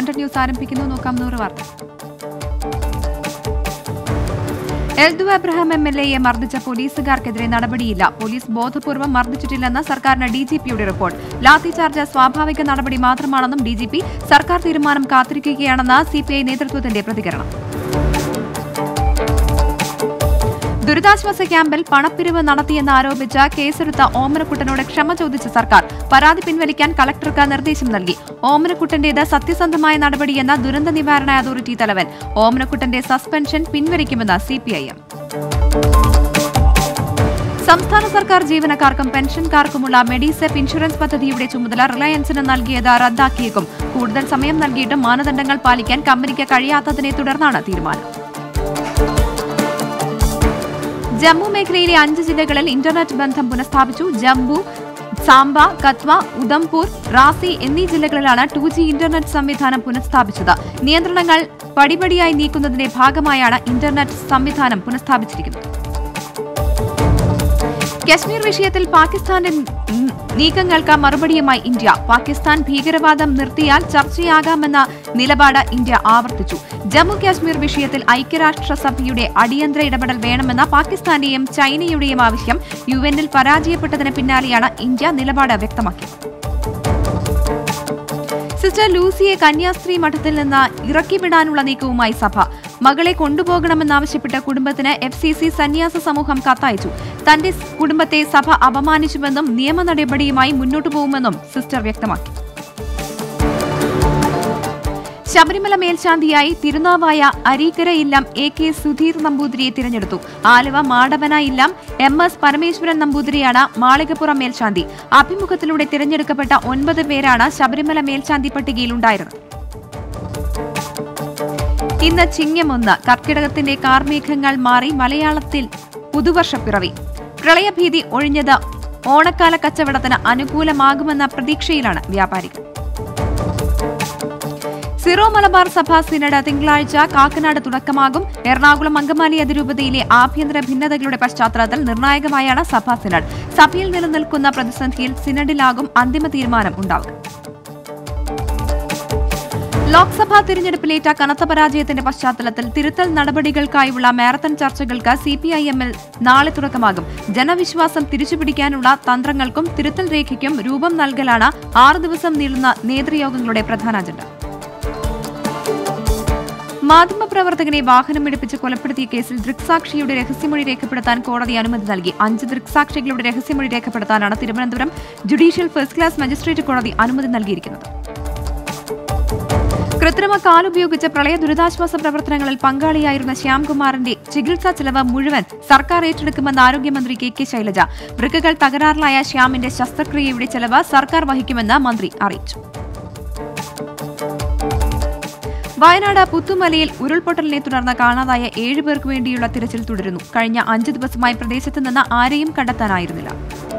hundred news ആരംഭിക്കുന്നു നോക്കാം നൂറ് വാർത്ത എൽദു അബ്രഹാം എം എൽ എയെ മർദ്ദിച്ച പോലീസുകാർക്കെതിരെ നടപടിയില്ല പോലീസ് ബോധപൂർവ്വം മർദ്ദിച്ചിട്ടില്ലെന്ന് സർക്കാരിന് ഡി ജി പിയുടെ റിപ്പോർട്ട് ലാത്തിചാർജ് സ്വാഭാവിക നടപടി മാത്രമാണെന്നും ഡി ജി പി സർക്കാർ തീരുമാനം കാത്തിരിക്കുകയാണെന്ന് സിപിഐ നേതൃത്വത്തിന്റെ പ്രതികരണം ദുരിതാശ്വാസ ക്യാമ്പിൽ പണപ്പിരിവ് നടത്തിയെന്ന് ആരോപിച്ച കേസെടുത്ത ഓമനക്കുട്ടനോട് ക്ഷമ ചോദിച്ച സർക്കാർ പരാതി പിൻവലിക്കാൻ കളക്ടർക്ക് നിർദ്ദേശം നൽകി ഓമനക്കുട്ടന്റേത് സത്യസന്ധമായ നടപടിയെന്ന ദുരന്ത നിവാരണ അതോറിറ്റി തലവൻ ഓമനക്കുട്ടന്റെ സസ്പെൻഷൻ പിൻവലിക്കുമെന്ന് സിപിഐഎം സംസ്ഥാന സർക്കാർ ജീവനക്കാർക്കും പെൻഷൻകാർക്കുമുള്ള മെഡിസെപ്പ് ഇൻഷുറൻസ് പദ്ധതിയുടെ ചുമതല റിലയൻസിന് നൽകിയത് റദ്ദാക്കിയേക്കും കൂടുതൽ സമയം നൽകിയിട്ടും മാനദണ്ഡങ്ങൾ പാലിക്കാൻ കമ്പനിക്ക് കഴിയാത്തതിനെ തുടർന്നാണ് തീരുമാനം ജമ്മു മേഖലയിലെ അഞ്ച് ജില്ലകളിൽ ഇന്റർനെറ്റ് ബന്ധം പുനഃസ്ഥാപിച്ചു ജമ്മു സാംബ കത്വ ഉദംപൂർ റാസി എന്നീ ജില്ലകളിലാണ് ടു ജി ഇന്റർനെറ്റ് സംവിധാനം പുനഃസ്ഥാപിച്ചത് നിയന്ത്രണങ്ങൾ പടിപടിയായി നീക്കുന്നതിന്റെ ഭാഗമായാണ് ഇന്റർനെറ്റ് സംവിധാനം പുനഃസ്ഥാപിച്ചിരിക്കുന്നത് കശ്മീർ വിഷയത്തിൽ പാകിസ്ഥാന്റെ ഉം, നീക്കങ്ങൾക്ക് മറുപടിയുമായി ഇന്ത്യ പാകിസ്ഥാൻ ഭീകരവാദം നിർത്തിയാൽ ചർച്ചയാകാമെന്ന നിലപാട് ഇന്ത്യ ആവർത്തിച്ചു ജമ്മു കാശ്മീർ വിഷയത്തിൽ ഐക്യരാഷ്ട്രസഭയുടെ അടിയന്തര ഇടപെടൽ വേണമെന്ന പാകിസ്ഥാന്റെയും ചൈനയുടെയും ആവശ്യം യു എന്നിൽ പരാജയപ്പെട്ടതിന് പിന്നാലെയാണ് ഇന്ത്യ നിലപാട് വ്യക്തമാക്കിയത് സിസ്റ്റർ ലൂസിയെ കന്യാസ്ത്രീ മഠത്തിൽ നിന്ന് ഇറക്കിവിടാനുള്ള നീക്കവുമായി സഭ മകളെ കൊണ്ടുപോകണമെന്നാവശ്യപ്പെട്ട കുടുംബത്തിന് എഫ് സി സി സന്യാസ സമൂഹം കത്തയച്ചു തന്റെ കുടുംബത്തെ സഭ അപമാനിച്ചുവെന്നും നിയമ നടപടിയുമായി മുന്നോട്ടു പോകുമെന്നും സിസ്റ്റർ വ്യക്തമാക്കി ശബരിമല മേൽശാന്തിയായി തിരുനാവായ അരീക്കര ഇല്ലം എ കെ സുധീർ നമ്പൂതിരിയെ തിരഞ്ഞെടുത്തു ആലുവ മാടവന ഇല്ലം എം എസ് പരമേശ്വരൻ നമ്പൂതിരിയാണ് മാളികപ്പുറം മേൽശാന്തി അഭിമുഖത്തിലൂടെ തിരഞ്ഞെടുക്കപ്പെട്ട ഒൻപത് പേരാണ് ശബരിമല മേൽശാന്തി പട്ടികയിലുണ്ടായിരുന്നത് ഇന്ന് ചിങ്ങമൊന്ന് കർക്കിടകത്തിന്റെ കാർമേഘങ്ങൾ മാറി മലയാളത്തിൽ പുതുവർഷപ്പിറവി പ്രളയഭീതി ഒഴിഞ്ഞത് ഓണക്കാല കച്ചവടത്തിന് അനുകൂലമാകുമെന്ന പ്രതീക്ഷയിലാണ് വ്യാപാരികൾ സിറോ മലബാർ സഭ സിനഡ് തിങ്കളാഴ്ച കാക്കനാട് തുടക്കമാകും എറണാകുളം അങ്കമാലി അതിരൂപതയിലെ ആഭ്യന്തര ഭിന്നതകളുടെ പശ്ചാത്തലത്തിൽ നിർണായകമായാണ് സഭാ സിനഡ് സഭയിൽ നിലനിൽക്കുന്ന പ്രതിസന്ധിയിൽ സിനഡിലാകും അന്തിമ തീരുമാനം ഉണ്ടാവുക ലോക്സഭാ തിരഞ്ഞെടുപ്പിലേറ്റ കനത്ത പരാജയത്തിന്റെ പശ്ചാത്തലത്തിൽ തിരുത്തൽ നടപടികൾക്കായുള്ള മാരത്തൺ ചർച്ചകൾക്ക് സിപിഐഎമ്മിൽ നാളെ തുടക്കമാകും ജനവിശ്വാസം തിരിച്ചുപിടിക്കാനുള്ള തന്ത്രങ്ങൾക്കും തിരുത്തൽ രേഖയ്ക്കും രൂപം നൽകലാണ് ആറ് ദിവസം നീളുന്ന നേതൃയോഗങ്ങളുടെ പ്രധാന അജണ്ട മാധ്യമപ്രവർത്തകനെ വാഹനമിടിപ്പിച്ച് കൊലപ്പെടുത്തിയ കേസിൽ ദൃക്സാക്ഷിയുടെ രഹസ്യമൊഴി രേഖപ്പെടുത്താൻ കോടതി അനുമതി നൽകി അഞ്ച് ദൃക്സാക്ഷികളുടെ രഹസ്യമൊഴി രേഖപ്പെടുത്താനാണ് Thiruvananthapuram judicial first class magistrate കോടതി അനുമതി നൽകിയിരിക്കുന്നത് കൃത്രിമ കാലുപയോഗിച്ച് പ്രളയ ദുരിതാശ്വാസ പ്രവർത്തനങ്ങളിൽ പങ്കാളിയായിരുന്ന ശ്യാംകുമാറിന്റെ ചികിത്സാ ചെലവ് മുഴുവൻ സർക്കാർ ഏറ്റെടുക്കുമെന്ന് ആരോഗ്യമന്ത്രി കെ കെ ശൈലജ വൃക്കകൾ തകരാറിലായ ശ്യാമിന്റെ ശസ്ത്രക്രിയയുടെ ചെലവ് സർക്കാർ വഹിക്കുമെന്ന് മന്ത്രി അറിയിച്ചു വയനാട് പുത്തുമലയിൽ ഉരുൾപൊട്ടലിനെ തുടർന്ന് കാണാതായ ഏഴ് പേർക്ക് വേണ്ടിയുള്ള തിരച്ചിൽ തുടരുന്നു കഴിഞ്ഞ അഞ്ച് ദിവസമായി പ്രദേശത്ത് നിന്ന് ആരെയും കണ്ടെത്താനായിരുന്നില്ല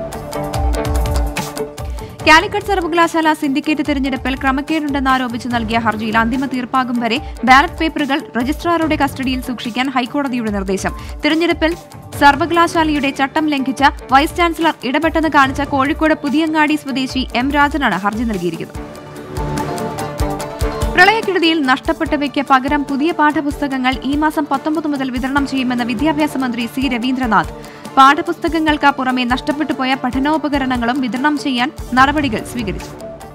കാലിക്കറ്റ് സർവകലാശാല സിൻഡിക്കേറ്റ് തിരഞ്ഞെടുപ്പിൽ ക്രമക്കേടുണ്ടെന്ന് ആരോപിച്ച് നൽകിയ ഹർജിയിൽ അന്തിമ തീർപ്പാകും വരെ ബാലറ്റ് പേപ്പറുകൾ രജിസ്ട്രാറുടെ കസ്റ്റഡിയിൽ സൂക്ഷിക്കാൻ ഹൈക്കോടതിയുടെ നിർദ്ദേശം തിരഞ്ഞെടുപ്പിൽ സർവകലാശാലയുടെ ചട്ടം ലംഘിച്ച വൈസ് ചാൻസലർ ഇടപെട്ടെന്ന് കാണിച്ച കോഴിക്കോട് പുതിയങ്ങാടി സ്വദേശി എം രാജനാണ് ഹർജി നൽകിയിരിക്കുന്നത് പ്രളയക്കെടുതിയിൽ നഷ്ടപ്പെട്ടവയ്ക്ക് പകരം പുതിയ പാഠപുസ്തകങ്ങൾ ഈ മാസം പത്തൊമ്പത് മുതൽ വിതരണം ചെയ്യുമെന്ന് വിദ്യാഭ്യാസ മന്ത്രി സി രവീന്ദ്രനാഥ് പാഠപുസ്തകങ്ങൾക്ക് പുറമെ നഷ്ടപ്പെട്ടുപോയ പഠനോപകരണങ്ങളും വിതരണം ചെയ്യാൻ നടപടികൾ സ്വീകരിച്ചു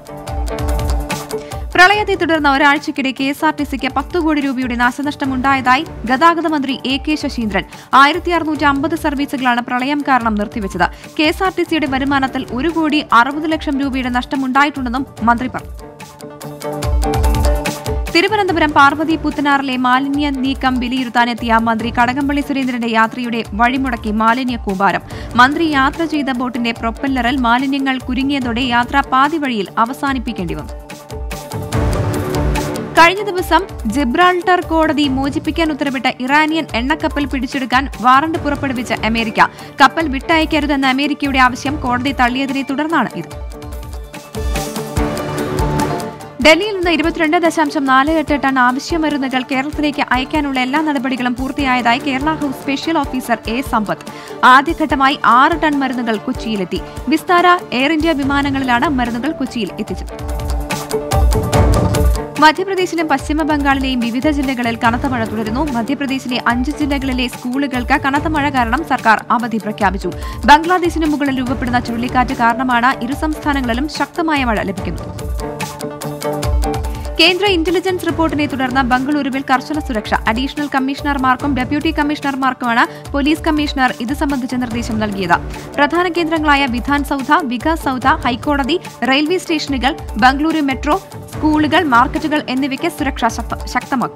പ്രളയത്തെ തുടർന്ന് ഒരാഴ്ചക്കിടെ കെ എസ് ആർ ടി സിക്ക് പത്ത് കോടി രൂപയുടെ നാശനഷ്ടമുണ്ടായതായി ഗതാഗത മന്ത്രി എ കെ ശശീന്ദ്രൻ ആയിരത്തി അറുന്നൂറ്റി അമ്പത് സർവീസുകളാണ് പ്രളയം കാരണം നിർത്തിവച്ചത് കെ എസ് ആർ ടി സിയുടെ വരുമാനത്തിൽ ഒരു കോടി അറുപത് ലക്ഷം രൂപയുടെ നഷ്ടമുണ്ടായിട്ടുണ്ടെന്നും മന്ത്രി പറഞ്ഞു തിരുവനന്തപുരം പാർവതി പുത്തനാറിലെ മാലിന്യ നീക്കം വിലയിരുത്താനെത്തിയ മന്ത്രി കടകംപള്ളി സുരേന്ദ്രന്റെ യാത്രയുടെ വഴിമുടക്കി മാലിന്യ കൂമ്പാരം മന്ത്രി യാത്ര ചെയ്ത ബോട്ടിന്റെ പ്രൊപ്പല്ലറിൽ മാലിന്യങ്ങൾ കുരുങ്ങിയതോടെ യാത്ര പാതി വഴിയിൽ അവസാനിപ്പിക്കേണ്ടി വന്നു കഴിഞ്ഞ ദിവസം ജിബ്രാൾട്ടർ കോടതി മോചിപ്പിക്കാൻ ഉത്തരവിട്ട ഇറാനിയൻ എണ്ണക്കപ്പൽ പിടിച്ചെടുക്കാൻ വാറണ്ട് പുറപ്പെടുവിച്ച അമേരിക്ക കപ്പൽ വിട്ടയക്കരുതെന്ന അമേരിക്കയുടെ ആവശ്യം കോടതി തള്ളിയതിനെ തുടർന്നാണ് ഇത് ഡൽഹിയിൽ നിന്ന് ഇരുപത്തിരണ്ട് ദശാംശം നാല് എട്ട് ടൺ ആവശ്യ മരുന്നുകൾ കേരളത്തിലേക്ക് അയക്കാനുള്ള എല്ലാ നടപടികളും പൂർത്തിയായതായി Kerala House special officer A Sampath ആദ്യഘട്ടമായി ആറ് ടൺ മരുന്നുകൾ കൊച്ചിയിലെത്തി വിസ്താര എയർ ഇന്ത്യ വിമാനങ്ങളിലാണ് മരുന്നുകൾ കൊച്ചിയിൽ എത്തിച്ചത് മധ്യപ്രദേശിലും പശ്ചിമ ബംഗാളിലെയും വിവിധ ജില്ലകളിൽ കനത്ത മഴ തുടരുന്നു മധ്യപ്രദേശിലെ അഞ്ച് ജില്ലകളിലെ സ്കൂളുകൾക്ക് കനത്ത മഴ കാരണം സർക്കാർ അവധി പ്രഖ്യാപിച്ചു ബംഗ്ലാദേശിന് മുകളിൽ രൂപപ്പെടുന്ന ചുഴലിക്കാറ്റ് കാരണമാണ് ഇരു സംസ്ഥാനങ്ങളിലും ശക്തമായ മഴ ലഭിക്കുന്നത് കേന്ദ്ര ഇന്റലിജൻസ് റിപ്പോർട്ടിനെ തുടർന്ന് ബംഗളൂരുവിൽ കർശന സുരക്ഷ അഡീഷണൽ കമ്മീഷണർമാർക്കും ഡെപ്യൂട്ടി കമ്മീഷണർമാർക്കുമാണ് പോലീസ് കമ്മീഷണർ ഇത് സംബന്ധിച്ച നിർദ്ദേശം നൽകിയത് പ്രധാന കേന്ദ്രങ്ങളായ വിധാൻ സൌധ വികാസ് സൌധ ഹൈക്കോടതി റെയിൽവേ സ്റ്റേഷനുകൾ ബംഗളൂരു മെട്രോ സ്കൂളുകൾ മാർക്കറ്റുകൾ എന്നിവയ്ക്ക് സുരക്ഷ ശക്ത- ശക്തമാക്കും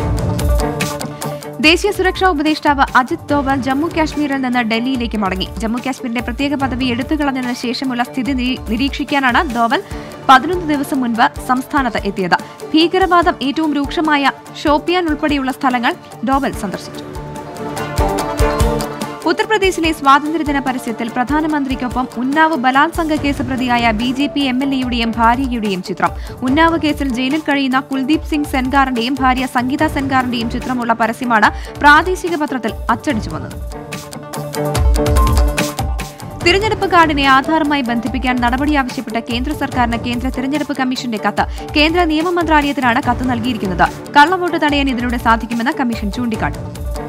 ദേശീയ സുരക്ഷാ ഉപദേഷ്ടാവ് അജിത് ഡോവൽ ജമ്മു കാശ്മീരിൽ നിന്ന് ഡൽഹിയിലേക്ക് മടങ്ങി ജമ്മു കാശ്മീരിന്റെ പ്രത്യേക പദവി എടുത്തുകളഞ്ഞതിന് ശേഷമുള്ള സ്ഥിതി നിരീ- നിരീക്ഷിക്കാനാണ് ഡോവൽ പതിനൊന്ന് ദിവസം മുൻപ് സംസ്ഥാനത്ത് എത്തിയത് ഭീകരവാദം ഏറ്റവും രൂക്ഷമായ ഷോപ്പിയാൻ ഉൾപ്പെടെയുള്ള സ്ഥലങ്ങൾ ഡോവൽ സന്ദർശിച്ചു ഉത്തർപ്രദേശിലെ സ്വാതന്ത്ര്യദിന പരസ്യത്തിൽ പ്രധാനമന്ത്രിക്കൊപ്പം ഉന്നാവ് ബലാത്സംഗ കേസ് പ്രതിയായ B J P M L എയുടെയും ഭാര്യയുടെയും ചിത്രം ഉന്നാവ് കേസിൽ ജയിലിൽ കഴിയുന്ന കുൽദീപ് സിംഗ് സെൻഗാറിന്റെയും ഭാര്യ സംഗീത സെൻഗാറിന്റെയും ചിത്രമുള്ള പരസ്യമാണ് പ്രാദേശിക പത്രത്തിൽ അച്ചടിച്ചു വന്നത് തിരഞ്ഞെടുപ്പ് കാർഡിനെ ആധാറുമായി ബന്ധിപ്പിക്കാൻ നടപടി ആവശ്യപ്പെട്ട കേന്ദ്ര സർക്കാരിന് കേന്ദ്ര തിരഞ്ഞെടുപ്പ് കമ്മീഷന്റെ കത്ത് കേന്ദ്ര നിയമ മന്ത്രാലയത്തിനാണ് കത്ത് നൽകിയിരിക്കുന്നത് കള്ളവോട്ട് തടയാൻ ഇതിലൂടെ സാധിക്കുമെന്ന് കമ്മീഷൻ ചൂണ്ടിക്കാട്ടി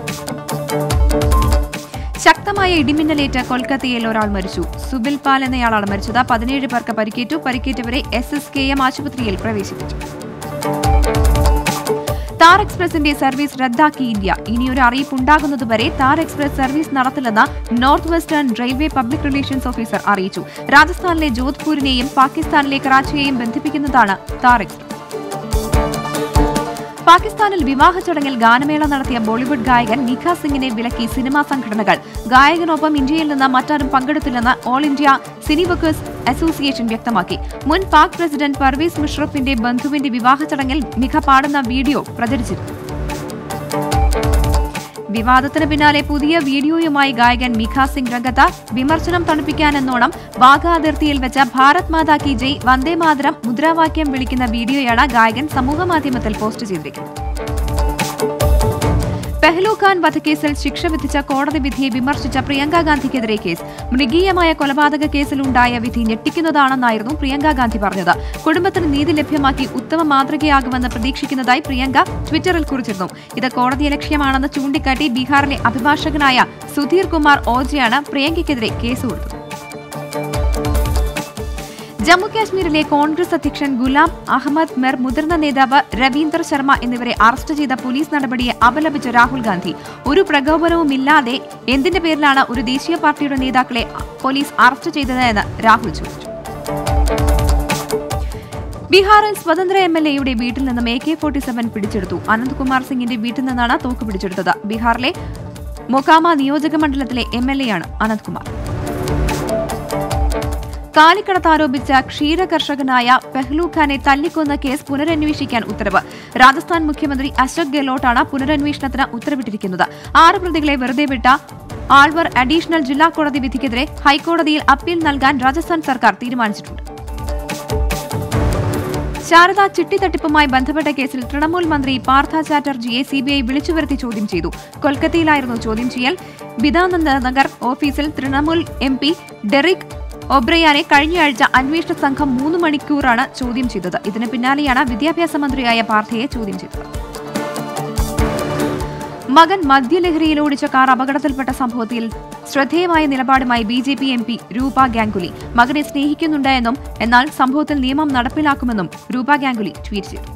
ശക്തമായ ഇടിമിന്നലേറ്റ് കൊൽക്കത്തയിൽ ഒരാൾ മരിച്ചു സുബിൽ പാൽ എന്നയാളാണ് മരിച്ചത് പതിനേഴ് പേർക്ക് പരിക്കേറ്റു പരിക്കേറ്റവരെ എസ് എസ് കെ എം ആശുപത്രിയിൽ പ്രവേശിപ്പിച്ചു താർ എക്സ്പ്രസിന്റെ സർവീസ് റദ്ദാക്കി ഇന്ത്യ ഇനിയൊരു അറിയിപ്പ് ഉണ്ടാകുന്നതുവരെ താർ എക്സ്പ്രസ് സർവീസ് നടത്തില്ലെന്ന് North Western Railway public relations officer അറിയിച്ചു രാജസ്ഥാനിലെ ജോധ്പൂരിനെയും പാകിസ്ഥാനിലെ കറാച്ചിയെയും ബന്ധിപ്പിക്കുന്നതാണ് താർ എക്സ്പ്രസ് പാകിസ്ഥാനിൽ വിവാഹ ചടങ്ങിൽ ഗാനമേള നടത്തിയ ബോളിവുഡ് ഗായകൻ മിഖ സിംഗിനെ വിലക്കി സിനിമാ സംഘടനകൾ ഗായകനൊപ്പം ഇന്ത്യയിൽ നിന്ന് മറ്റാരും പങ്കെടുത്തില്ലെന്ന് All India Cine Workers Association വ്യക്തമാക്കി മുൻ പാക് പ്രസിഡന്റ് പർവേസ് മുഷറഫിന്റെ ബന്ധുവിന്റെ വിവാഹ ചടങ്ങിൽ മിഖ പാടുന്ന വീഡിയോ പ്രചരിച്ചിരുന്നു വിവാദത്തിന് പിന്നാലെ പുതിയ വീഡിയോയുമായി ഗായകൻ മിഖ സിംഗ് രംഗത്ത് വിമർശനം തണുപ്പിക്കാനെന്നോണം വാഗ അതിർത്തിയിൽ വെച്ച ഭാരത് മാതാ കി ജയ് വന്ദേ മാതരം മുദ്രാവാക്യം വിളിക്കുന്ന വീഡിയോയാണ് ഗായകൻ സമൂഹമാധ്യമത്തിൽ പോസ്റ്റ് ചെയ്തിരിക്കുന്നത് പെഹ്ലു ഖാൻ വധക്കേസിൽ ശിക്ഷ വിധിച്ച കോടതി വിധിയെ വിമർശിച്ച പ്രിയങ്ക ഗാന്ധിക്കെതിരെ കേസ് മൃഗീയമായ കൊലപാതക കേസിലുണ്ടായ വിധി ഞെട്ടിക്കുന്നതാണെന്നായിരുന്നു പ്രിയങ്ക ഗാന്ധി പറഞ്ഞത് കുടുംബത്തിന് നീതി ലഭ്യമാക്കി ഉത്തമ മാതൃകയാകുമെന്ന് പ്രതീക്ഷിക്കുന്നതായി പ്രിയങ്ക ട്വിറ്ററിൽ കുറിച്ചിരുന്നു ഇത് കോടതി ലക്ഷ്യമാണെന്ന് ചൂണ്ടിക്കാട്ടി ബീഹാറിലെ അഭിഭാഷകനായ സുധീർ കുമാർ ഓജയാണ് പ്രിയങ്കയ്ക്കെതിരെ കേസ് കൊടുത്തത് ജമ്മുകാശ്മീരിലെ കോൺഗ്രസ് അധ്യക്ഷൻ ഗുലാം അഹമ്മദ് മെർ മുതിർന്ന നേതാവ് രവീന്ദർ ശർമ്മ എന്നിവരെ അറസ്റ്റ് ചെയ്ത പോലീസ് നടപടിയെ അപലപിച്ച രാഹുൽ ഗാന്ധി ഒരു പ്രകോപനവുമില്ലാതെ എന്തിന്റെ പേരിലാണ് ഒരു ദേശീയ പാർട്ടിയുടെ നേതാക്കളെ പോലീസ് അറസ്റ്റ് ചെയ്തതെന്ന് രാഹുൽ ചോദിച്ചു ബീഹാറിൽ സ്വതന്ത്ര എം എൽ എയുടെ വീട്ടിൽ നിന്നും എ കെ ഫോർട്ടി സെവൻ പിടിച്ചെടുത്തു അനന്ത്കുമാർ സിംഗിന്റെ വീട്ടിൽ നിന്നാണ് തോക്ക് പിടിച്ചെടുത്തത് ബീഹാറിലെ മൊക്കാമ നിയോജക മണ്ഡലത്തിലെ എം എൽ എയാണ് അനന്ത്കുമാർ കാലിക്കടത്ത് ആരോപിച്ച ക്ഷീര കർഷകനായ പെഹ്ലു ഖാനെ തല്ലിക്കൊന്ന കേസ് പുനരന്വേഷിക്കാൻ ഉത്തരവ് രാജസ്ഥാൻ മുഖ്യമന്ത്രി അശോക് ഗെഹ്ലോട്ടാണ് പുനരന്വേഷണത്തിന് ഉത്തരവിട്ടിരിക്കുന്നത് ആറ് പ്രതികളെ വെറുതെ വിട്ട ആൾവർ അഡീഷണൽ ജില്ലാ കോടതി വിധിക്കെതിരെ ഹൈക്കോടതിയിൽ അപ്പീൽ നൽകാൻ രാജസ്ഥാൻ സർക്കാർ തീരുമാനിച്ചിട്ടുണ്ട് ശാരദ ചിട്ടി തട്ടിപ്പുമായി ബന്ധപ്പെട്ട കേസിൽ തൃണമൂൽ മന്ത്രി പാർത്ഥ ചാറ്റർജിയെ സിബിഐ വിളിച്ചുവരുത്തി ചോദ്യം ചെയ്തു കൊൽക്കത്തയിലായിരുന്നു ചോദ്യം ചെയ്യൽ ബിദാനന്ദ നഗർ ഓഫീസിൽ തൃണമൂൽ എം പി ഡെറിക് ഒബ്രയാനെ കഴിഞ്ഞയാഴ്ച അന്വേഷണ സംഘം മൂന്ന് മണിക്കൂറാണ് ചോദ്യം ചെയ്തത് ഇതിന് പിന്നാലെയാണ് വിദ്യാഭ്യാസ മന്ത്രിയായ പാർത്ഥയെ ചോദ്യം ചെയ്തത് മകൻ മദ്യലഹരിയിൽ ഓടിച്ച കാർ അപകടത്തിൽപ്പെട്ട സംഭവത്തിൽ ശ്രദ്ധേയമായ നിലപാടുമായി B J P M P Roopa Ganguly മകനെ സ്നേഹിക്കുന്നുണ്ട് എന്നും എന്നാൽ സംഭവത്തിൽ നിയമം നടപ്പിലാക്കുമെന്നും രൂപ ഗാംഗുലി ട്വീറ്റ് ചെയ്തു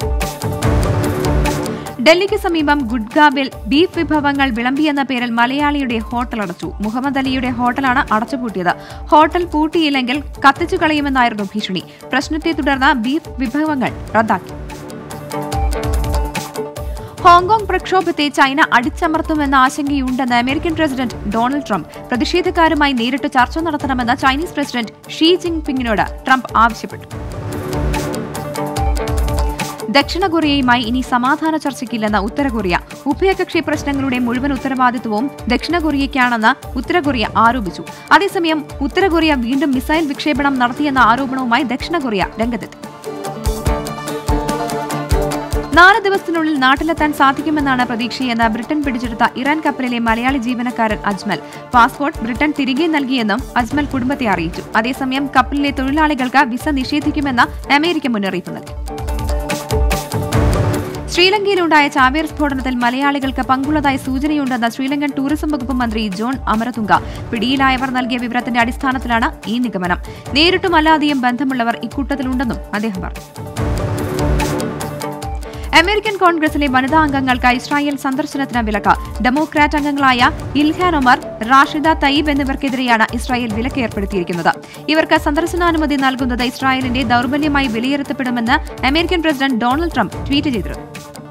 ഡൽഹിക്ക് സമീപം ഗുഡ്ഗാവിൽ ബീഫ് വിഭവങ്ങൾ വിളമ്പിയെന്ന പേരിൽ മലയാളിയുടെ ഹോട്ടൽ അടച്ചു മുഹമ്മദ് അലിയുടെ ഹോട്ടലാണ് അടച്ചുപൂട്ടിയത് ഹോട്ടൽ പൂട്ടിയില്ലെങ്കിൽ കത്തിച്ചു കളയുമെന്നായിരുന്നു ഭീഷണി പ്രശ്നത്തെ തുടർന്ന് ബീഫ് വിഭവങ്ങൾ റദ്ദാക്കി ഹോങ്കോങ് പ്രക്ഷോഭത്തെ ചൈന അടിച്ചമർത്തുമെന്ന ആശങ്കയുണ്ടെന്ന് അമേരിക്കൻ പ്രസിഡന്റ് ഡൊണാൾഡ് ട്രംപ് പ്രതിഷേധക്കാരുമായി നേരിട്ട് ചർച്ച നടത്തണമെന്ന് ചൈനീസ് പ്രസിഡന്റ് ഷീ ജിങ് പിങ്ങിനോട് ട്രംപ് ആവശ്യപ്പെട്ടു ദക്ഷിണ കൊറിയയുമായി ഇനി സമാധാന ചർച്ചയ്ക്കില്ലെന്ന് ഉത്തര കൊറിയ ഉഭയകക്ഷി പ്രശ്നങ്ങളുടെ മുഴുവൻ ഉത്തരവാദിത്വവും ദക്ഷിണ കൊറിയയ്ക്കാണെന്ന് ഉത്തര കൊറിയ ആരോപിച്ചു അതേസമയം ഉത്തര കൊറിയ വീണ്ടും മിസൈൽ വിക്ഷേപണം നടത്തിയെന്ന ആരോപണവുമായി ദക്ഷിണ കൊറിയ രംഗത്തെത്തി നാല് ദിവസത്തിനുള്ളിൽ നാട്ടിലെത്താൻ സാധിക്കുമെന്നാണ് പ്രതീക്ഷയെന്ന് ബ്രിട്ടൻ പിടിച്ചെടുത്ത ഇറാൻ കപ്പലിലെ മലയാളി ജീവനക്കാരൻ അജ്മൽ പാസ്പോർട്ട് ബ്രിട്ടൻ തിരികെ നൽകിയെന്നും അജ്മൽ കുടുംബത്തെ അറിയിച്ചു അതേസമയം കപ്പലിലെ തൊഴിലാളികൾക്ക് വിസ നിഷേധിക്കുമെന്ന് അമേരിക്ക മുന്നറിയിപ്പ് നൽകി ശ്രീലങ്കയിലുണ്ടായ ചാവേർ സ്ഫോടനത്തിൽ മലയാളികൾക്ക് പങ്കുള്ളതായി സൂചനയുണ്ടെന്ന ശ്രീലങ്കൻ ടൂറിസം വകുപ്പ് മന്ത്രി ജോൺ അമരതുങ്ക പിടിയിലായവർ നൽകിയ വിവരത്തിന്റെ അടിസ്ഥാനത്തിലാണ് ഈ നിഗമനം നേരിട്ടും അല്ലാതെയും ബന്ധമുള്ളവർ ഇക്കൂട്ടത്തിലുണ്ടെന്നും അദ്ദേഹം പറഞ്ഞു അമേരിക്കൻ കോൺഗ്രസിലെ വനിതാ അംഗങ്ങൾക്ക് ഇസ്രായേൽ സന്ദർശനത്തിന് വിലക്ക് ഡെമോക്രാറ്റ് അംഗങ്ങളായ ഇൽഹാൻ ഒമർ റാഷിദ തയ്യബ് എന്നിവർക്കെതിരെയാണ് ഇസ്രായേൽ വിലക്ക് ഏർപ്പെടുത്തിയിരിക്കുന്നത് ഇവർക്ക് സന്ദർശനാനുമതി നൽകുന്നത് ഇസ്രായേലിന്റെ ദൌർബല്യമായി വിലയിരുത്തപ്പെടുമെന്ന് American president Donald Trump tweet ചെയ്തിരുന്നു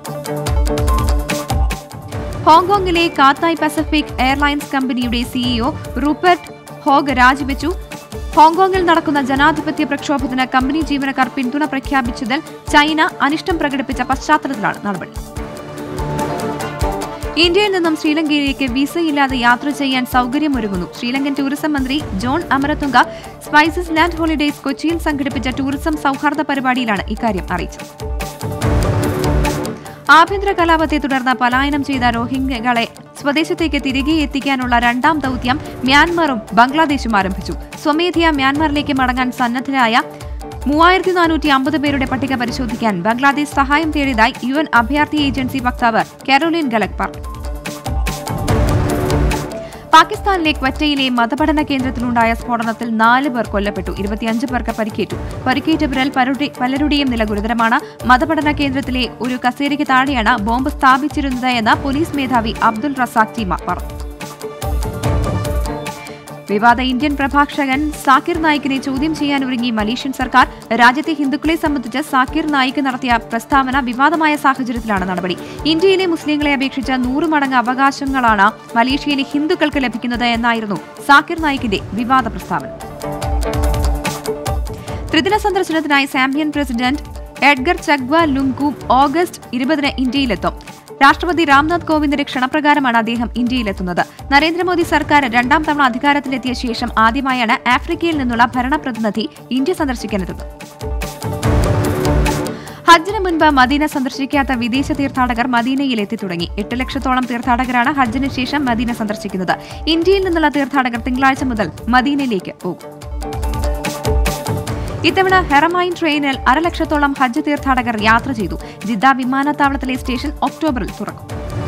ഹോങ്കോങ്ങിലെ കാത്തായ് പസഫിക് എയർലൈൻസ് കമ്പനിയുടെ സിഇഒ റൂപ്പർട്ട് ഹോഗ് രാജിവെച്ചു ഹോങ്കോങ്ങിൽ നടക്കുന്ന ജനാധിപത്യ പ്രക്ഷോഭത്തിന് കമ്പനി ജീവനക്കാർ പിന്തുണ പ്രഖ്യാപിച്ചതിൽ ചൈന അനിഷ്ടം പ്രകടിപ്പിച്ച പശ്ചാത്തലത്തിലാണ് നടപടി ഇന്ത്യയിൽ നിന്നും ശ്രീലങ്കയിലേക്ക് വിസയില്ലാതെ യാത്ര ചെയ്യാൻ സൗകര്യമൊരുങ്ങുന്നു ശ്രീലങ്കൻ ടൂറിസം മന്ത്രി John Amaratunga Spices Land Holidays കൊച്ചിയിൽ സംഘടിപ്പിച്ച ടൂറിസം സൗഹാർദ്ദ പരിപാടിയിലാണ് ഇക്കാര്യം അറിയിച്ചത് ആഭ്യന്തര കലാപത്തെ തുടർന്ന് പലായനം ചെയ്ത റോഹിംഗ്യകളെ സ്വദേശത്തേക്ക് തിരികെ എത്തിക്കാനുള്ള രണ്ടാം ദൌത്യം മ്യാൻമറും ബംഗ്ലാദേശും ആരംഭിച്ചു സ്വമേധയാ മ്യാൻമറിലേക്ക് മടങ്ങാൻ സന്നദ്ധരായ മൂവായിരത്തി നാനൂറ്റി അമ്പത് പേരുടെ പട്ടിക പരിശോധിക്കാൻ ബംഗ്ലാദേശ് സഹായം തേടിയതായി യു എൻ അഭയാർത്ഥി ഏജൻസി വക്താവ് കരോലിൻ ഗലക് പറഞ്ഞു പാകിസ്ഥാനിലെ ക്വറ്റയിലെ മതപഠന കേന്ദ്രത്തിലുണ്ടായ സ്ഫോടനത്തിൽ നാല് പേർ കൊല്ലപ്പെട്ടു ഇരുപത്തിയഞ്ച് പേർക്ക് പരിക്കേറ്റു പരിക്കേറ്റവരിൽ പലരുടെ- പലരുടെയും നില ഗുരുതരമാണ് മതപഠന കേന്ദ്രത്തിലെ ഒരു കസേരയ്ക്ക് താഴെയാണ് ബോംബ് സ്ഥാപിച്ചിരുന്നത് എന്ന് പോലീസ് മേധാവി അബ്ദുൾ റസാഖ് ചീമ പറഞ്ഞു വിവാദ ഇന്ത്യൻ പ്രഭാഷകൻ സാക്കിർ നായിക്കിനെ ചോദ്യം ചെയ്യാൻ ഒരുങ്ങി മലേഷ്യൻ സർക്കാർ രാജ്യത്തെ ഹിന്ദുക്കളെ സംബന്ധിച്ച് സാക്കിർ നായിക്ക് നടത്തിയ പ്രസ്താവന വിവാദമായ സാഹചര്യത്തിലാണ് നടപടി ഇന്ത്യയിലെ മുസ്ലിങ്ങളെ അപേക്ഷിച്ച് നൂറ് മടങ്ങ് അവകാശങ്ങളാണ് മലേഷ്യയിലെ ഹിന്ദുക്കൾക്ക് ലഭിക്കുന്നത് എന്നായിരുന്നു സാക്കിർ നായിക്കിന്റെ വിവാദ പ്രസ്താവന ത്രിദിന സന്ദർശനത്തിനായി Zambian president Edgar Chagwa Lungu August ഇരുപതിന് ഇന്ത്യയിലെത്തും രാഷ്ട്രപതി രാംനാഥ് കോവിന്ദിന്റെ ക്ഷണപ്രകാരമാണ് അദ്ദേഹം ഇന്ത്യയിലെത്തുന്നത് നരേന്ദ്രമോദി സർക്കാർ രണ്ടാം തവണ അധികാരത്തിലെത്തിയ ശേഷം ആദ്യമായാണ് ആഫ്രിക്കയിൽ നിന്നുള്ള ഭരണപ്രതിനിധി ഇന്ത്യ സന്ദർശിക്കാനെത്തുന്നത് ഹജ്ജിന് മുൻപ് മദീന സന്ദർശിക്കാത്ത വിദേശ തീർത്ഥാടകർ മദീനയിൽ എത്തി തുടങ്ങി എട്ട് ലക്ഷത്തോളം തീർത്ഥാടകരാണ് ഹജ്ജിന് ശേഷം മദീന സന്ദർശിക്കുന്നത് ഇന്ത്യയിൽ നിന്നുള്ള തീർത്ഥാടകർ തിങ്കളാഴ്ച മുതൽ മദീനയിലേക്ക് പോകും ഇത്തവണ ഹെറമൈൻ ട്രെയിനിൽ അരലക്ഷത്തോളം ഹജ്ജ് തീർത്ഥാടകർ യാത്ര ചെയ്തു ജിദ്ദ വിമാനത്താവളത്തിലെ സ്റ്റേഷൻ ഒക്ടോബറിൽ തുറക്കും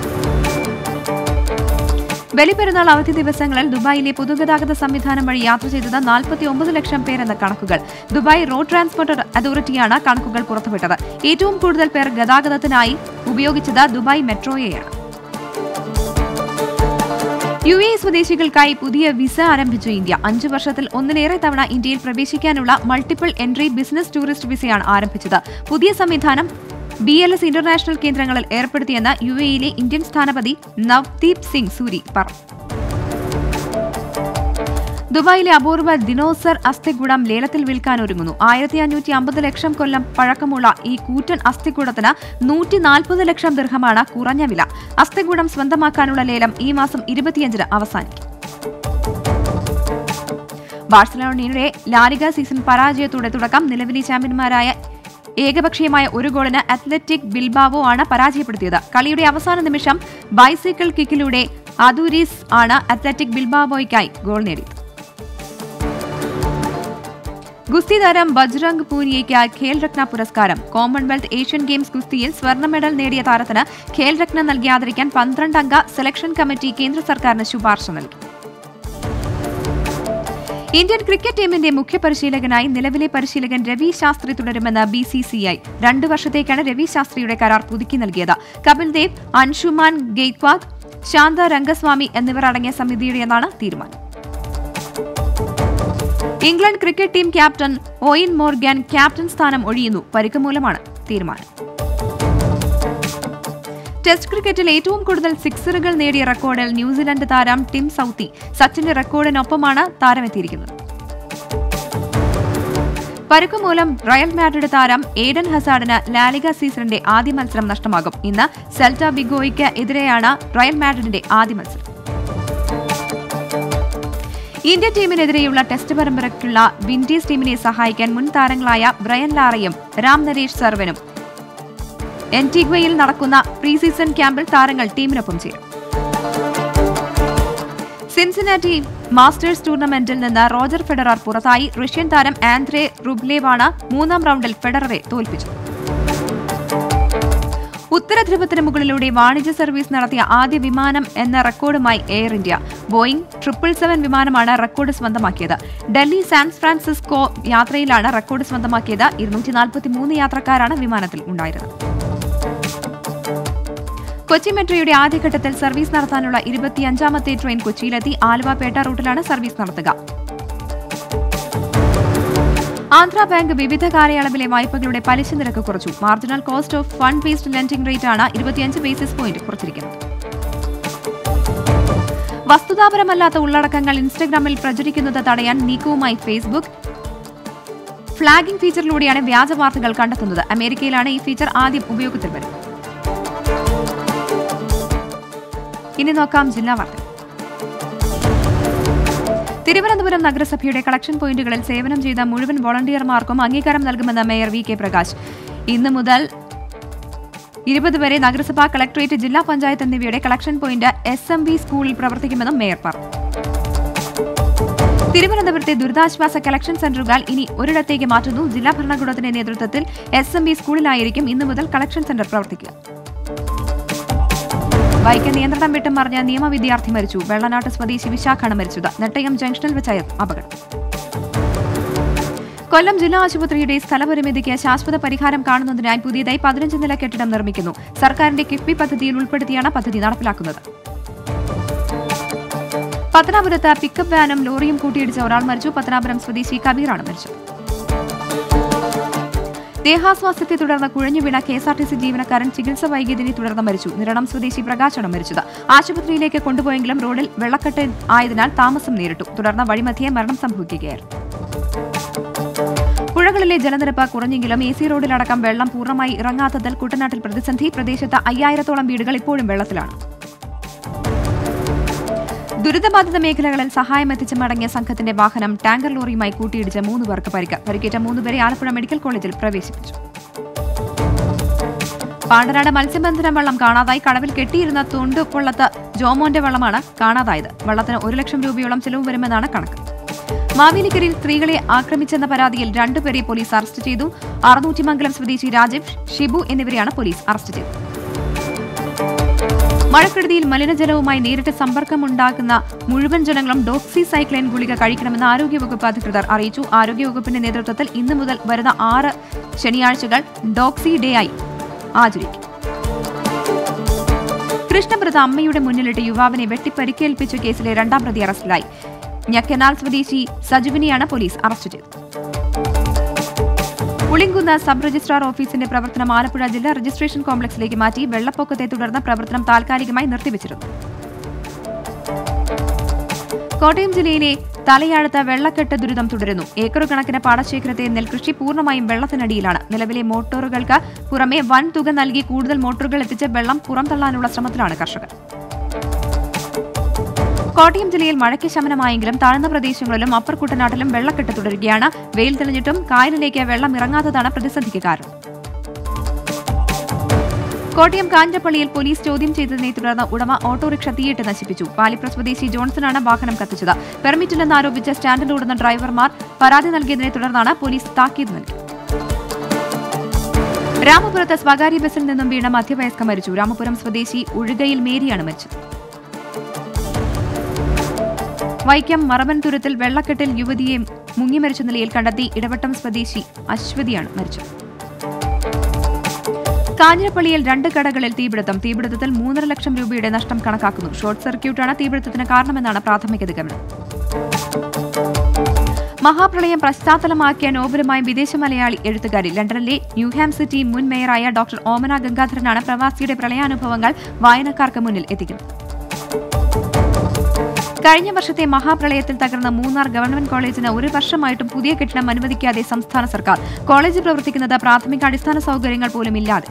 ബലിപെരുന്നാൾ അവധി ദിവസങ്ങളിൽ ദുബായിലെ പൊതുഗതാഗത സംവിധാനം വഴി യാത്ര ചെയ്തത് നാൽപ്പത്തി ഒമ്പത് ലക്ഷം പേരെന്ന കണക്കുകൾ ദുബായ് റോഡ് ട്രാൻസ്പോർട്ട് അതോറിറ്റിയാണ് കണക്കുകൾ പുറത്തുവിട്ടത് ഏറ്റവും കൂടുതൽ പേർ ഗതാഗതത്തിനായി ഉപയോഗിച്ചത് ദുബായ് മെട്രോയെയാണ് യു എ സ്വദേശികൾക്കായി പുതിയ വിസ ആരംഭിച്ചു ഇന്ത്യ അഞ്ചു വർഷത്തിൽ ഒന്നിലേറെ തവണ ഇന്ത്യയിൽ പ്രവേശിക്കാനുള്ള മൾട്ടിപ്പിൾ എൻട്രി ബിസിനസ് ടൂറിസ്റ്റ് വിസയാണ് ആരംഭിച്ചത് പുതിയ സംവിധാനം ബി എൽ എസ് ഇന്റർനാഷണൽ കേന്ദ്രങ്ങളിൽ ഏർപ്പെടുത്തിയെന്ന് യു എയിലെ ഇന്ത്യൻ സ്ഥാനപതി നവ്ദീപ് സിംഗ് സൂരി പറഞ്ഞു ദുബായിലെ അപൂർവ ദിനോസർ അസ്ഥികൂടം ലേലത്തിൽ വിൽക്കാൻ ഒരുങ്ങുന്നു ആയിരത്തി അഞ്ഞൂറ്റി അമ്പത് ലക്ഷം കൊല്ലം പഴക്കമുള്ള ഈ കൂറ്റൻ അസ്ഥികൂടത്തിന് നൂറ്റി നാൽപ്പത് ലക്ഷം ദീർഘമാണ് കുറഞ്ഞ വില അസ്ഥികൂടം സ്വന്തമാക്കാനുള്ള ലേലം ഈ മാസം ഇരുപത്തിയഞ്ചിന് അവസാനിക്കും ബാഴ്സലോണയുടെ ലാലിഗ സീസൺ പരാജയത്തോടെ തുടക്കം നിലവിലെ ചാമ്പ്യന്മാരായ ഏകപക്ഷീയമായ ഒരു ഗോളിന് അത്ലറ്റിക് ബിൽബാവോ ആണ് പരാജയപ്പെടുത്തിയത് കളിയുടെ അവസാന നിമിഷം ബൈസൈക്കിൾ കിക്കിലൂടെ അദൂരീസ് ആണ് അത്ലറ്റിക് ബിൽബാവോയ്ക്കായി ഗോൾ നേടിയത് ഗുസ്തി താരം ബജ്രംഗ് പൂനിയയ്ക്ക് ഖേൽ രത്ന പുരസ്കാരം കോമൺവെൽത്ത് ഏഷ്യൻ ഗെയിംസ് ഗുസ്തിയിൽ സ്വർണ്ണ മെഡൽ നേടിയ താരത്തിന് ഖേൽ രത്ന നൽകി ആദരിക്കാൻ പന്ത്രണ്ടംഗ സെലക്ഷൻ കമ്മിറ്റി കേന്ദ്ര സർക്കാരിന് ശുപാർശ നൽകി ഇന്ത്യൻ ക്രിക്കറ്റ് ടീമിന്റെ മുഖ്യ പരിശീലകനായി നിലവിലെ പരിശീലകൻ രവി ശാസ്ത്രി തുടരുമെന്ന് ബി സി സി ഐ രണ്ടു വർഷത്തേക്കാണ് രവി ശാസ്ത്രിയുടെ കരാർ പുതുക്കി നൽകിയത് കപിൽ ദേവ് അൻഷുമാൻ ഗെയ്ക്വാദ് ശാന്ത രംഗസ്വാമി എന്നിവർ അടങ്ങിയ സമിതിയുടേതാണ് തീരുമാനം England cricket team captain Eoin Morgan captain സ്ഥാനം ഒഴിയുന്നു പരിക്ക് മൂലമാണ് തീരുമാനം ടെസ്റ്റ് ക്രിക്കറ്റിൽ ഏറ്റവും കൂടുതൽ സിക്സറുകൾ നേടിയ റെക്കോർഡിൽ ന്യൂസിലൻഡ് താരം ടിം സൌത്തി സച്ചിന്റെ റെക്കോർഡിനൊപ്പമാണ് താരമെത്തിയിരിക്കുന്നത് പരുക്ക് മൂലം റയൽ മാഡ്രിഡ് താരം ഏഡൻ ഹസാഡിന് ലാലിഗ സീസണിന്റെ ആദ്യ മത്സരം നഷ്ടമാകും ഇന്ന് സെൽറ്റ ബിഗോയ്ക്ക് എതിരെയാണ് റയൽ മാഡ്രിഡിന്റെ ആദ്യ മത്സരം ഇന്ത്യൻ ടീമിനെതിരെയുള്ള ടെസ്റ്റ് പരമ്പരയ്ക്കുള്ള വിൻഡീസ് ടീമിനെ സഹായിക്കാൻ മുൻ താരങ്ങളായ ബ്രയൻ ലാറയും രാം നരേഷ് സർവനും എൻറ്റിഗ്വയിൽ നടക്കുന്ന പ്രീ സീസൺ ക്യാമ്പിൽ താരങ്ങൾ ടീമിനൊപ്പം ചേരും സിൻസിനാറ്റി മാസ്റ്റേഴ്സ് ടൂർണമെന്റിൽ നിന്ന് റോജർ ഫെഡറർ പുറത്തായി റഷ്യൻ താരം ആൻഡ്രേ റുബ്ലേവാണ് മൂന്നാം റൗണ്ടിൽ ഫെഡററെ തോൽപ്പിച്ചത് ഉത്തര ധ്രുവത്തിന് മുകളിലൂടെ വാണിജ്യ സർവീസ് നടത്തിയ ആദ്യ വിമാനം എന്ന റെക്കോർഡുമായി Air India Boeing triple seven വിമാനമാണ് റെക്കോർഡ് സ്വന്തമാക്കിയത് ഡൽഹി സാൻ ഫ്രാൻസിസ്കോ യാത്രയിലാണ് റെക്കോർഡ് സ്വന്തമാക്കിയത് ഇരുന്നൂറ്റി നാൽപ്പത്തിമൂന്ന് യാത്രക്കാരാണ് വിമാനത്തിൽ ഉണ്ടായിരുന്നത് കൊച്ചി മെട്രോയുടെ ആദ്യഘട്ടത്തിൽ സർവീസ് നടത്താനുള്ള ഇരുപത്തിയഞ്ചാമത്തെ ട്രെയിൻ കൊച്ചിയിലെത്തി ആലുവ പേട്ട റൂട്ടിലാണ് സർവീസ് നടത്തുക ആന്ധ്ര ബാങ്ക് വിവിധ കാലയളവിലെ വായ്പകളുടെ പലിശ നിരക്ക് കുറച്ചു marginal cost of fund based lending rate ആണ് ഇരുപത്തിയഞ്ച് ബേസിസ് പോയിന്റ് കുറച്ചിരിക്കുന്നത് വസ്തുതാപരമല്ലാത്ത ഉള്ളടക്കങ്ങൾ ഇൻസ്റ്റഗ്രാമിൽ പ്രചരിക്കുന്നത് തടയാൻ നീക്കവുമായി ഫേസ്ബുക്ക് ഫ്ളാഗിംഗ് ഫീച്ചറിലൂടെയാണ് വ്യാജ വാർത്തകൾ കണ്ടെത്തുന്നത് അമേരിക്കയിലാണ് ഈ ഫീച്ചർ ആദ്യം ഉപയോഗത്തിൽ വരുന്നത് ഇനി നോക്കാം ജില്ലാ വാർത്ത തിരുവനന്തപുരം നഗരസഭയുടെ കളക്ഷൻ പോയിന്റുകളിൽ സേവനം ചെയ്ത മുഴുവൻ വോളണ്ടിയർമാർക്കും അംഗീകാരം നൽകുമെന്ന് മേയർ വി കെ പ്രകാശ് ഇന്ന് മുതൽ ഇരുപത് വരെ നഗരസഭാ കളക്ടറേറ്റ് ജില്ലാ പഞ്ചായത്ത് എന്നിവയുടെ collection point S M V സ്കൂളിൽ പ്രവർത്തിക്കുമെന്നും മേയർ പറഞ്ഞു തിരുവനന്തപുരത്തെ ദുരിതാശ്വാസ കളക്ഷൻ സെന്ററുകൾ ഇനി ഒരിടത്തേക്ക് മാറ്റുന്നു ജില്ലാ ഭരണകൂടത്തിന്റെ നേതൃത്വത്തിൽ എസ് എം ബി സ്കൂളിലായിരിക്കും ഇന്നു മുതൽ കളക്ഷൻ സെന്റർ പ്രവർത്തിക്കുക ബൈക്ക് നിയന്ത്രണം വിട്ട് മറിഞ്ഞ നിയമ വിദ്യാർത്ഥി മരിച്ചു വെള്ളനാട്ട് സ്വദേശി വിശാഖാണ് മരിച്ചത് നെട്ടയം ജംഗ്ഷനിൽ വെച്ചായിരുന്നു അപകടം കൊല്ലം ജില്ലാ ആശുപത്രിയുടെ സ്ഥലപരിമിതിക്ക് ശാശ്വത പരിഹാരം കാണുന്നതിനായി പുതിയതായി പതിനഞ്ച് നില കെട്ടിടം നിർമ്മിക്കുന്നു സർക്കാരിന്റെ കിഫ്ബി പദ്ധതിയിൽ ഉൾപ്പെടുത്തിയാണ് പദ്ധതി നടപ്പിലാക്കുന്നത് പത്തനാപുരത്ത് പിക്കപ്പ് വാനും ലോറിയും കൂട്ടിയിടിച്ച ഒരാൾ മരിച്ചു പത്തനാപുരം സ്വദേശി കബീറാണ് മരിച്ചത് ദേഹാസ്വാസ്ഥ്യത്തെ തുടർന്ന് കുഴഞ്ഞു വീണ K S R T C ജീവനക്കാരൻ ചികിത്സ വൈകിയതിനെ തുടർന്ന് മരിച്ചു നിരണം സ്വദേശി പ്രകാശാണ് മരിച്ചത് ആശുപത്രിയിലേക്ക് കൊണ്ടുപോയെങ്കിലും റോഡിൽ വെള്ളക്കെട്ട് ആയതിനാൽ താമസം നേരിട്ടു തുടർന്ന് വഴിമധ്യേ മരണം സംഭവിക്കുകയായിരുന്നു പുഴകളിലെ ജലനിരപ്പ് കുറഞ്ഞെങ്കിലും എ സി റോഡിലടക്കം വെള്ളം പൂർണ്ണമായി ഇറങ്ങാത്തതിൽ കുട്ടനാട്ടിൽ പ്രതിസന്ധി പ്രദേശത്ത് അയ്യായിരത്തോളം വീടുകൾ ഇപ്പോഴും വെള്ളത്തിലാണ് ദുരിതബാധിത മേഖലകളിൽ സഹായം എത്തിച്ച് മടങ്ങിയ സംഘത്തിന്റെ വാഹനം ടാങ്കർ ലോറിയുമായി കൂട്ടിയിടിച്ച് മൂന്ന് പേർക്ക് പരിക്ക് പരിക്കേറ്റ മൂന്നുപേരെ ആലപ്പുഴ മെഡിക്കൽ കോളേജിൽ പ്രവേശിപ്പിച്ചു പാണ്ടനാട് മത്സ്യബന്ധന വള്ളം കാണാതായി കടവിൽ കെട്ടിയിരുന്ന തൊണ്ടുപൊള്ളത്ത് ജോമോന്റെ വള്ളമാണ് കാണാതായത് വള്ളത്തിന് ഒരു ലക്ഷം രൂപയോളം ചെലവ് വരുമെന്നാണ് കണക്ക് മാവേലിക്കരയിൽ സ്ത്രീകളെ ആക്രമിച്ചെന്ന പരാതിയിൽ രണ്ടുപേരെ പോലീസ് അറസ്റ്റ് ചെയ്തു അറുന്നൂറ്റിമംഗലം സ്വദേശി രാജീവ് ഷിബു എന്നിവരെയാണ് പോലീസ് അറസ്റ്റ് ചെയ്തത് മഴക്കെടുതിയിൽ മലിനജലവുമായി നേരിട്ട് സമ്പർക്കമുണ്ടാകുന്ന മുഴുവൻ ജനങ്ങളും ഡോക്സി സൈക്ലൈൻ ഗുളിക കഴിക്കണമെന്ന് ആരോഗ്യവകുപ്പ് അധികൃതർ അറിയിച്ചു ആരോഗ്യവകുപ്പിന്റെ നേതൃത്വത്തിൽ ഇന്നു മുതൽ വരുന്ന ആറ് ശനിയാഴ്ചകൾ ഡോക്സി ഡേ ആയി ആചരിക്കും കൃഷ്ണപ്രത അമ്മയുടെ മുന്നിലിട്ട് യുവാവിനെ വെട്ടിപ്പരിക്കേൽപ്പിച്ച കേസിലെ രണ്ടാം പ്രതി അറസ്റ്റിലായി ഞക്കെനാൽ സ്വദേശി സജുവിനെയാണ് പോലീസ് അറസ്റ്റ് ചെയ്തത് പുളിങ്കുന്ന് സബ് രജിസ്ട്രാർ ഓഫീസിന്റെ പ്രവർത്തനം ആലപ്പുഴ ജില്ലാ രജിസ്ട്രേഷൻ കോംപ്ലക്സിലേക്ക് മാറ്റി വെള്ളപ്പൊക്കത്തെ തുടർന്ന് പ്രവർത്തനം താൽക്കാലികമായി നിർത്തിവച്ചിരുന്നു കോട്ടയം ജില്ലയിലെ തലയാഴത്ത് വെള്ളക്കെട്ട് ദുരിതം തുടരുന്നു ഏക്കർ കണക്കിന് പാടശേഖരത്തെ നെൽകൃഷി പൂർണ്ണമായും വെള്ളത്തിനടിയിലാണ് നിലവിലെ മോട്ടോറുകൾക്ക് പുറമെ വൻ തുക നൽകി കൂടുതൽ മോട്ടോറുകൾ എത്തിച്ച് വെള്ളം പുറംതള്ളാനുള്ള ശ്രമത്തിലാണ് കർഷകർ കോട്ടയം ജില്ലയിൽ മഴയ്ക്ക് ശമനമായെങ്കിലും താഴ്ന്ന പ്രദേശങ്ങളിലും അപ്പർ കുട്ടനാട്ടിലും വെള്ളക്കെട്ട് തുടരുകയാണ് വെയിൽ തെളിഞ്ഞിട്ടും കായലിലേക്ക് വെള്ളം ഇറങ്ങാത്തതാണ് പ്രതിസന്ധിക്ക് കാരണം കോട്ടയം കാഞ്ഞപ്പള്ളിയിൽ പോലീസ് ചോദ്യം ചെയ്തതിനെ തുടർന്ന് ഉടമ ഓട്ടോറിക്ഷ തീയിട്ട് നശിപ്പിച്ചു പാലിപ്ര സ്വദേശി ജോൺസണാണ് വാഹനം കത്തിച്ചത് പെർമിറ്റില്ലെന്ന് ആരോപിച്ച് സ്റ്റാൻഡിലോടുന്ന ഡ്രൈവർമാർ പരാതി നൽകിയതിനെ തുടർന്നാണ് പോലീസ് താക്കീത് നൽകിയത് രാമപുരത്ത് സ്വകാര്യ ബസിൽ നിന്നും വീണ മധ്യവയസ്ക മരിച്ചു രാമപുരം സ്വദേശി ഉഴുകയിൽ മേരിയാണ് മരിച്ചത് വൈക്കം മറവൻതുരത്തിൽ വെള്ളക്കെട്ടിൽ യുവതിയെ മുങ്ങിമരിച്ച നിലയിൽ കണ്ടെത്തി ഇടവട്ടം സ്വദേശി അശ്വതിയാണ് മരിച്ചത് കാഞ്ഞിരപ്പള്ളിയിൽ രണ്ട് കടകളിൽ തീപിടുത്തം തീപിടുത്തത്തിൽ മൂന്നര ലക്ഷം രൂപയുടെ നഷ്ടം കണക്കാക്കുന്നു ഷോർട്ട് സർക്യൂട്ടാണ് തീപിടുത്തത്തിന് കാരണമെന്നാണ് പ്രാഥമിക നിഗമനം മഹാപ്രളയം പശ്ചാത്തലമാക്കിയ നോബലുമായ വിദേശ മലയാളി എഴുത്തുകാരി ലണ്ടനിലെ ന്യൂഹാം സിറ്റി മുൻ മേയറായ ഡോക്ടർ ഓമന ഗംഗാധരനാണ് പ്രവാസിയുടെ പ്രളയാനുഭവങ്ങൾ വായനക്കാർക്ക് മുന്നിൽ എത്തിക്കുന്നത് കഴിഞ്ഞ വർഷത്തെ മഹാപ്രളയത്തിൽ തകർന്ന മൂന്നാർ ഗവൺമെന്റ് കോളേജിന് ഒരു വർഷമായിട്ടും പുതിയ കെട്ടിടം അനുവദിക്കാതെ സംസ്ഥാന സർക്കാർ കോളേജ് പ്രവർത്തിക്കുന്നത് പ്രാഥമിക അടിസ്ഥാന സൗകര്യങ്ങൾ പോലും ഇല്ലാതെ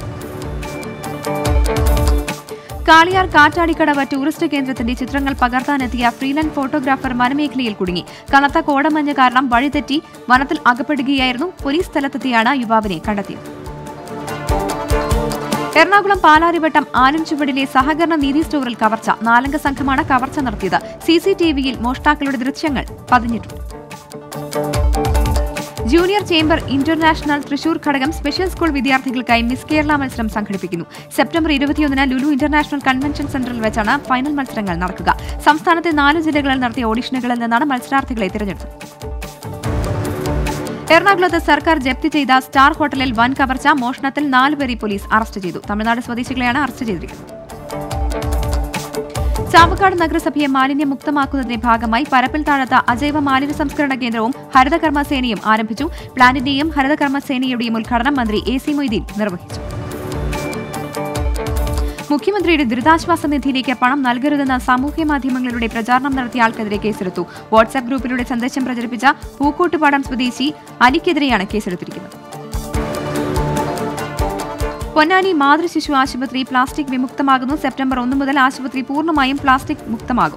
കാളിയാർ കാറ്റാടിക്കടവ് ടൂറിസ്റ്റ് കേന്ദ്രത്തിന്റെ ചിത്രങ്ങൾ പകർത്താനെത്തിയ ഫ്രീലൻഡ് ഫോട്ടോഗ്രാഫർ വനമേഖലയിൽ കുടുങ്ങി കനത്ത കോടമഞ്ഞ് കാരണം വഴിതെറ്റി വനത്തിൽ അകപ്പെടുകയായിരുന്നു പോലീസ് സ്ഥലത്തെത്തിയാണ് യുവാവിനെ കണ്ടെത്തിയത് എറണാകുളം പാലാരിവട്ടം ആലൻചുവടിലെ സഹകരണ നീതി സ്റ്റോറിൽ കവർച്ച നാലംഗ സംഘമാണ് കവർച്ച നടത്തിയത് സി സി ടി വിയിൽ മോഷ്ടാക്കളുടെ ദൃശ്യങ്ങൾ പതിഞ്ഞിട്ടുണ്ട് ജൂനിയർ ചേംബർ ഇന്റർനാഷണൽ തൃശൂർ ഘടകം സ്പെഷ്യൽ സ്കൂൾ വിദ്യാർത്ഥികൾക്കായി മിസ് കേരള മത്സരം സംഘടിപ്പിക്കുന്നു സെപ്റ്റംബർ ഇരുപത്തിയൊന്നിന് ലുലു ഇന്റർനാഷണൽ കൺവെൻഷൻ സെന്ററിൽ വെച്ചാണ് ഫൈനൽ മത്സരങ്ങൾ നടക്കുക സംസ്ഥാനത്തെ നാല് ജില്ലകളിൽ നടത്തിയ ഓഡിഷനുകളിൽ നിന്നാണ് മത്സരാർത്ഥികളെ തിരഞ്ഞെടുത്തത് എറണാകുളത്ത് സർക്കാർ ജപ്തി ചെയ്ത സ്റ്റാർ ഹോട്ടലിൽ വൻ കവർച്ച മോഷണത്തിൽ നാലുപേരെ പോലീസ് അറസ്റ്റ് ചെയ്തു തമിഴ്നാട് സ്വദേശികളെയാണ് അറസ്റ്റ് ചെയ്തിരിക്കുന്നത് ചാവക്കാട് നഗരസഭയെ മാലിന്യമുക്തമാക്കുന്നതിന്റെ ഭാഗമായി പരപ്പിൽ താഴത്ത അജൈവ മാലിന്യ സംസ്കരണ കേന്ദ്രവും ഹരിതകർമ്മ സേനയും ആരംഭിച്ചു പ്ലാന്റിന്റെയും ഹരിതകർമ്മ സേനയുടെയും ഉദ്ഘാടനം മന്ത്രി എ സി മൊയ്തീൻ നിർവഹിച്ചു മുഖ്യമന്ത്രിയുടെ ദുരിതാശ്വാസ നിധിയിലേക്ക് പണം നൽകരുതെന്ന സാമൂഹ്യ മാധ്യമങ്ങളിലൂടെ പ്രചാരണം നടത്തിയ ആൾക്കെതിരെ കേസെടുത്തു വാട്സാപ്പ് ഗ്രൂപ്പിലൂടെ സന്ദേശം പ്രചരിപ്പിച്ച പൂക്കോട്ടുപാടം സ്വദേശി അലിക്കെതിരെയാണ് കേസെടുത്തിരിക്കുന്നത് പൊന്നാനി മാതൃശിശു ആശുപത്രി പ്ലാസ്റ്റിക് വിമുക്തമാകുന്നു സെപ്റ്റംബർ ഒന്ന് മുതൽ ആശുപത്രി പൂർണ്ണമായും പ്ലാസ്റ്റിക് മുക്തമാകും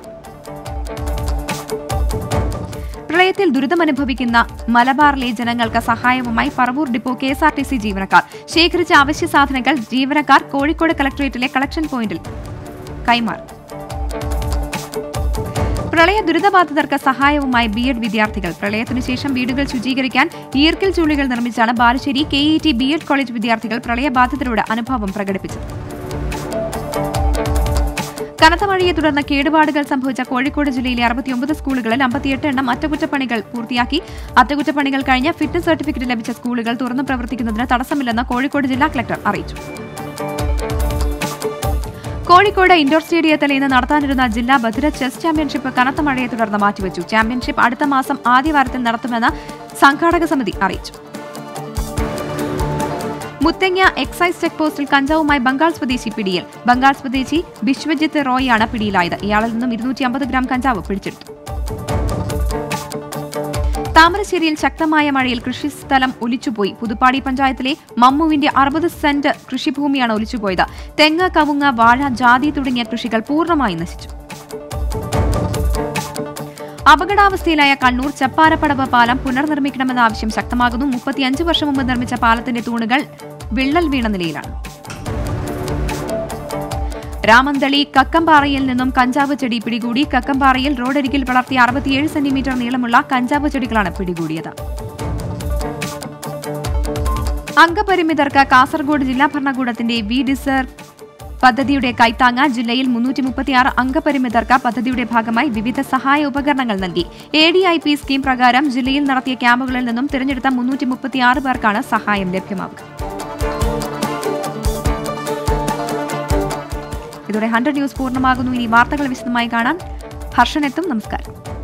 പ്രളയത്തിൽ ദുരിതമനുഭവിക്കുന്ന മലബാറിലെ ജനങ്ങൾക്ക് സഹായവുമായി Paravur depot K S R T C ജീവനക്കാർ ശേഖരിച്ച അവശ്യ സാധനങ്ങൾ ജീവനക്കാർ കോഴിക്കോട് കളക്ടറേറ്റിലെ കളക്ഷൻ പോയിന്റിൽ കൈമാറി പ്രളയ ദുരിതബാധിതർക്ക് സഹായവുമായി ബി എഡ് വിദ്യാർത്ഥികൾ പ്രളയത്തിനു ശേഷം വീടുകൾ ശുചീകരിക്കാൻ ഈർക്കൽ ചൂളുകൾ നിർമ്മിച്ചാണ് Balussery K E T B Ed college വിദ്യാർത്ഥികൾ പ്രളയബാധിതരുടെ അനുഭവം പ്രകടിപ്പിച്ചത് കനത്ത മഴയെ തുടർന്ന് കേടുപാടുകൾ സംഭവിച്ച കോഴിക്കോട് ജില്ലയിലെ അറുപത്തിയൊമ്പത് സ്കൂളുകളിൽ അമ്പത്തിയെട്ട് എണ്ണം അറ്റകുറ്റപ്പണികൾ പൂർത്തിയാക്കി അറ്റകുറ്റപ്പണികൾ കഴിഞ്ഞ് ഫിറ്റ്നസ് സർട്ടിഫിക്കറ്റ് ലഭിച്ച സ്കൂളുകൾ തുറന്നു പ്രവർത്തിക്കുന്നതിന് തടസ്സമില്ലെന്ന് കോഴിക്കോട് ജില്ലാ കളക്ടർ അറിയിച്ചു കോഴിക്കോട് ഇൻഡോർ സ്റ്റേഡിയത്തിൽ ഇന്ന് നടത്താനിരുന്ന ജില്ലാ ബധിര ചെസ് ചാമ്പ്യൻഷിപ്പ് കനത്ത മഴയെ തുടർന്ന് മാറ്റിവെച്ചു ചാമ്പ്യൻഷിപ്പ് അടുത്ത മാസം ആദ്യവാരത്തിൽ നടത്തുമെന്ന് സംഘാടക സമിതി അറിയിച്ചു മുത്തങ്ങ എക്സൈസ് ചെക്ക് പോസ്റ്റിൽ കഞ്ചാവുമായി ബംഗാൾ സ്വദേശി പിടിയിൽ ബംഗാൾ സ്വദേശി ബിശ്വജിത്ത് റോയിയാണ് പിടിയിലായത് ഇയാളിൽ നിന്നും ഇരുന്നൂറ്റി അമ്പത് ഗ്രാം കഞ്ചാവ് പിടിച്ചെടുത്തു താമരശ്ശേരിയിൽ ശക്തമായ മഴയിൽ കൃഷിസ്ഥലം ഒലിച്ചുപോയി പുതുപ്പാടി പഞ്ചായത്തിലെ മമ്മുവിന്റെ അറുപത് സെന്റ് കൃഷിഭൂമിയാണ് ഒലിച്ചുപോയത് തെങ്ങ് കവുങ്ങ് വാഴ ജാതി തുടങ്ങിയ കൃഷികൾ പൂർണ്ണമായി നശിച്ചു അപകടാവസ്ഥയിലായ കണ്ണൂർ ചപ്പാരപ്പടവ് പാലം പുനർനിർമ്മിക്കണമെന്ന ആവശ്യം ശക്തമാകുന്നു മുപ്പത്തിയഞ്ച് വർഷം മുമ്പ് നിർമ്മിച്ച പാലത്തിന്റെ തൂണുകൾ വിള്ളൽ വീണ നിലയിലാണ് രാമന്തളി കക്കമ്പാറയിൽ നിന്നും കഞ്ചാവ് ചെടി പിടികൂടി കക്കമ്പാറയിൽ റോഡരികിൽ വളർത്തിയ അറുപത്തിയേഴ് സെന്റിമീറ്റർ നീളമുള്ള കഞ്ചാവ് ചെടികളാണ് പിടികൂടിയത് അംഗപരിമിതർക്ക് കാസർഗോഡ് ജില്ലാ ഭരണകൂടത്തിന്റെ വി ഡിസർവ് പദ്ധതിയുടെ കൈത്താങ്ങ ജില്ലയിൽ മുന്നൂറ്റി മുപ്പത്തിയാറ് അംഗപരിമിതർക്ക് പദ്ധതിയുടെ ഭാഗമായി വിവിധ സഹായ ഉപകരണങ്ങൾ നൽകി A D I P scheme പ്രകാരം ജില്ലയിൽ നടത്തിയ ക്യാമ്പുകളിൽ നിന്നും തിരഞ്ഞെടുത്ത മുന്നൂറ്റി മുപ്പത്തിയാറ് പേർക്കാണ് സഹായം ലഭ്യമാവുക ഇതോടെ ഹൺഡ്രഡ് ന്യൂസ് പൂർണ്ണമാകുന്നു ഇനി വാർത്തകൾ വിശദമായി കാണാൻ ഹർഷനെത്തും നമസ്കാരം